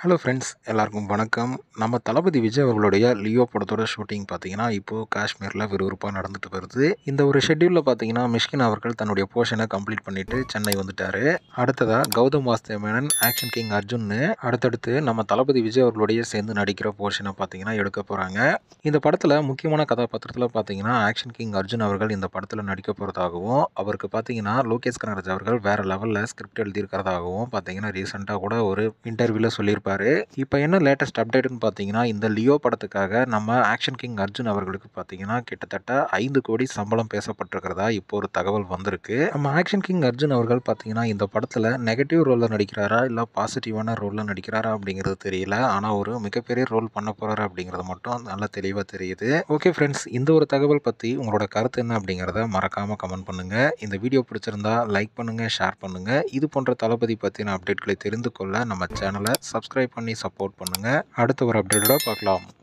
hello friends எல்லாருக்கும் வணக்கம் நம்ம தளபதி விஜய் அவர்களுடைய லியோ படத்தோட ஷூட்டிங் பார்த்தீங்கன்னா இப்போது காஷ்மீரில் விறுவிறுப்பாக நடந்துட்டு வருது இந்த ஒரு ஷெட்யூலில் பார்த்தீங்கன்னா மிஷ்கின் அவர்கள் தன்னுடைய போர்ஷனை கம்ப்ளீட் பண்ணிட்டு சென்னை வந்துட்டாரு அடுத்ததாக கௌதம் வாஸ்தே மேனன் ஆக்ஷன் கிங் அர்ஜுன்னு அடுத்தடுத்து நம்ம தளபதி விஜய் அவர்களுடைய சேர்ந்து நடிக்கிற போர்ஷனை பார்த்தீங்கன்னா எடுக்க போகிறாங்க இந்த படத்தில் முக்கியமான கதாபாத்திரத்தில் பார்த்தீங்கன்னா ஆக்ஷன் கிங் அர்ஜுன் அவர்கள் இந்த படத்தில் நடிக்க போகிறதாகவும் அவருக்கு பார்த்தீங்கன்னா லோகேஷ் கனகராஜ் அவர்கள் வேறு லெவலில் ஸ்கிரிப்ட் எழுதியிருக்கிறதாகவும் பார்த்தீங்கன்னா ரீசெண்டாக கூட ஒரு இன்டர்வியூவில் சொல்லியிருப்பாரு இப்போ என்ன லேட்டஸ்ட் அப்டேட்னு பார்த்தீங்கன்னா இந்த லியோ படத்துக்காக நம்ம ஆக்ஷன் கிங் அர்ஜுன் அவர்களுக்கு பார்த்தீங்கன்னா கிட்டத்தட்ட ஐந்து கோடி சம்பளம் பேசப்பட்டிருக்கிறதா இப்போ ஒரு தகவல் வந்திருக்கு நம்ம ஆக்ஷன் கிங் அர்ஜுன் அவர்கள் பார்த்தீங்கன்னா இந்த படத்தில் நெகட்டிவ் ரோலில் நடிக்கிறாரா இல்லை பாசிட்டிவான ரோலில் நடிக்கிறாரா அப்படிங்கிறது தெரியல ஆனால் ஒரு மிகப்பெரிய ரோல் பண்ண போகிறாரு அப்படிங்கிறது மட்டும் நல்லா தெளிவாக தெரியுது ஓகே ஃப்ரெண்ட்ஸ் இந்த ஒரு தகவல் பற்றி உங்களோட கருத்து என்ன அப்படிங்கிறத மறக்காமல் கமெண்ட் பண்ணுங்கள் இந்த வீடியோ பிடிச்சிருந்தா லைக் பண்ணுங்கள் ஷேர் பண்ணுங்கள் இது போன்ற தளபதி பற்றின அப்டேட்களை தெரிந்து கொள்ள நம்ம சேனலை சப்ஸ்கிரைப் பண்ணி சப்போர்ட் பண்ணுங்கள் அடுத்த ஒரு அப்டேட்டோட பார்க்கலாம்